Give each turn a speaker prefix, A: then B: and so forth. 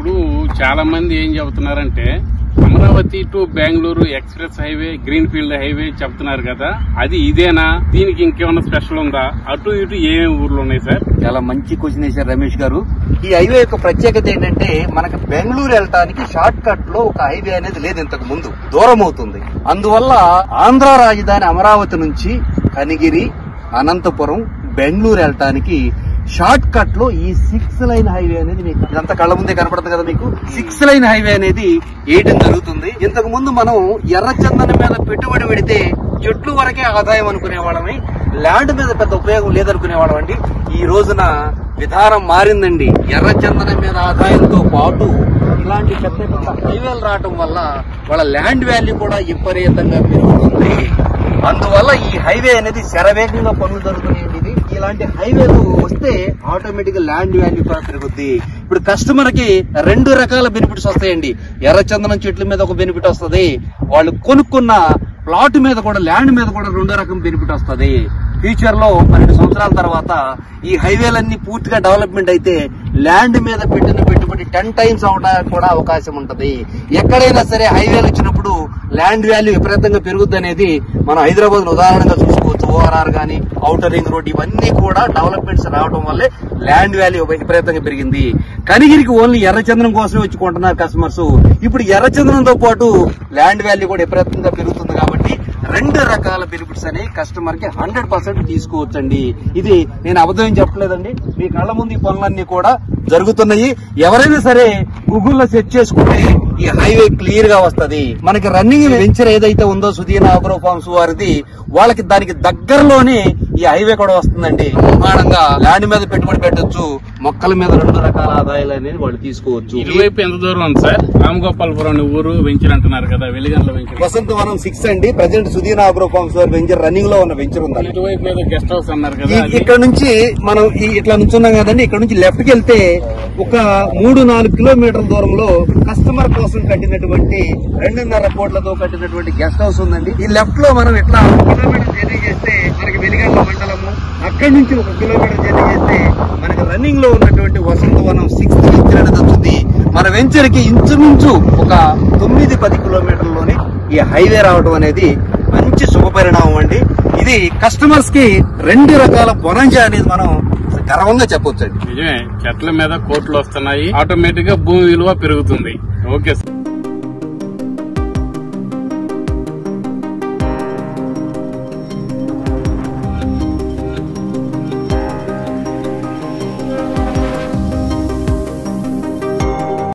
A: ఇప్పుడు చాలా మంది ఏం చెబుతున్నారంటే Amaravati to Bengaluru express highway green field highway చెప్తున్నారు కదా అది ఇదేనా దీనికి ఇంకేమైనా స్పెషల్ ఉందా అటు ఇటు ఏమేమి ఊర్లు ఉన్నాయి సార్
B: చాలా మంచి క్వశ్చన్ వేశారు రమేష్ గారు ఈ హైవే యొక్క ప్రత్యేకత ఏంటంటే మనకు బెంగళూరు వెళ్ళటానికి షార్ట్ కట్ లో ఒక హైవే అనేది లేదు ఇంతకు ముందు దూరం అవుతుంది అందువల్ల ఆంధ్ర రాజధాని అమరావతి నుంచి కనిగిరి అనంతపురం బెంగళూరు వెళ్ళటానికి షార్ట్ కట్ లో ఈ సిక్స్ లైన్ హైవే అనేది మీకు ఇదంతా కళ్ళ ముందే కనపడుతుంది కదా మీకు సిక్స్ లైన్ హైవే అనేది వేయడం జరుగుతుంది ఇంతకు ముందు మనం ఎర్రచందనం మీద పెట్టుబడి పెడితే చెట్లు వరకే ఆదాయం అనుకునే వాళ్ళమి ల్యాండ్ మీద పెద్ద ఉపయోగం లేదనుకునే వాళ్ళం అండి ఈ రోజున విధానం మారిందండి ఎర్రచందనం మీద ఆదాయంతో పాటు ఇలాంటి పెద్ద పెద్ద హైవేలు రావటం వల్ల వాళ్ళ ల్యాండ్ వాల్యూ కూడా విపరీతంగా పెరుగుతుంది అందువల్ల ఈ హైవే అనేది శరవేగంగా పనులు జరుగుతున్నాయండి ఇది ఇలాంటి హైవేలు వస్తే ఆటోమేటిక్ గా ల్యాండ్ వాల్యూ కూడా పెరుగుద్ది ఇప్పుడు కస్టమర్ కి రెండు రకాల బెనిఫిట్స్ వస్తాయండి ఎర్రచందనం చెట్ల మీద ఒక బెనిఫిట్ వస్తది వాళ్ళు కొనుక్కున్న ప్లాట్ మీద కూడా ల్యాండ్ మీద కూడా రెండో రకం బెనిఫిట్ వస్తది ఫ్యూచర్ లో పన్నెండు సంవత్సరాల తర్వాత ఈ హైవేలన్నీ పూర్తిగా డెవలప్మెంట్ అయితే ల్యాండ్ మీద పెట్టిన పెట్టుబడి టెన్ టైమ్స్ అవడానికి కూడా అవకాశం ఉంటది ఎక్కడైనా సరే హైవేలు వచ్చినప్పుడు ల్యాండ్ వాల్యూ విపరీతంగా పెరుగుద్ది అనేది మనం హైదరాబాద్ ఉదాహరణగా చూసుకోవచ్చు ఓఆర్ఆర్ గానీ ఔటర్ రింగ్ రోడ్ ఇవన్నీ కూడా డెవలప్మెంట్స్ రావడం వల్లే ల్యాండ్ వాల్యూ విపరీతంగా పెరిగింది కనిగిరికి ఓన్లీ ఎర్రచందనం కోసమే వచ్చి కొంటున్నారు కస్టమర్స్ ఇప్పుడు ఎర్రచందనంతో పాటు ల్యాండ్ వాల్యూ కూడా విపరీతంగా పెరుగుతుంది కాబట్టి రెండు రకాల బెనిఫిట్స్ అని కస్టమర్ కి హండ్రెడ్ పర్సెంట్ తీసుకోవచ్చండి ఇది నేను అబద్ధం చెప్పలేదండి మీ కళ్ళ ముందు ఈ పనులన్నీ కూడా జరుగుతున్నాయి ఎవరైనా సరే గూగుల్లో సెర్చ్ చేసుకుంటే ఈ హైవే క్లియర్ గా వస్తది మనకి రన్నింగ్ వెంచర్ ఏదైతే ఉందో సుధీర్ ఆగ్రో ఫార్మ్స్ వారిది వాళ్ళకి దానికి దగ్గరలోనే ఈ హైవే కూడా వస్తుందండి ప్రమాణంగా ల్యాండ్ మీద పెట్టుబడి పెట్టొచ్చు మొక్కల మీద రెండు రకాల ఆదాయాలు అనేది వాళ్ళు తీసుకోవచ్చు
A: ఇటువైపు ఎంత దూరం ఉంది సార్ రామగోపాలపురం అనే ఊరు వెంచర్ అంటున్నారు కదా వెలిగండ్ల వెంచర్
B: వసంతవనం సిక్స్ అండి ప్రజెంట్ సుధీర్ ఆగ్రో ఫార్మ్స్ వారి వెంచర్ రన్నింగ్ లో ఉన్న వెంచర్ ఉంది
A: ఇటువైపు ఏదో గెస్ట్ హౌస్ అన్నారు కదా
B: ఈ-
A: అది.
B: ఇక్కడ నుంచి మనం ఈ- ఇట్లా నుంచున్నాం కదండి ఇక్కడ నుంచి లెఫ్ట్ కి వెళ్తే ఒక మూడు నాలుగు కిలోమీటర్ల దూరంలో కస్టమర్ కోసం కట్టినటువంటి రెండున్నర కోట్లతో కట్టినటువంటి గెస్ట్ హౌస్ ఉందండి ఈ లెఫ్ట్ లో మనం ఇట్లా ఒక కిలోమీటర్ జర్నీ చేస్తే మనకి వెలిగండ్ల మండలము అక్కడి నుంచి ఒక కిలోమీటర్ జర్నీ చేస్తే మనకి రన్నింగ్ లో ఉన్నటువంటి వసంతవనం సిక్స్త్ వెంచర్ అనేది వస్తుంది మన వెంచర్ కి ఇంచుమించు ఒక తొమ్మిది పది కిలోమీటర్లోనే ఈ హైవే రావడం అనేది మంచి శుభ పరిణామం అండి ఇది కస్టమర్స్ కి రెండు రకాల బొనంజా అనేది మనం గర్వంగా చెప్పొచ్చు అండి
A: నిజమే చెట్ల మీద కోట్లు వస్తున్నాయి ఆటోమేటిక్ గా భూమి విలువ పెరుగుతుంది ఓకే సార్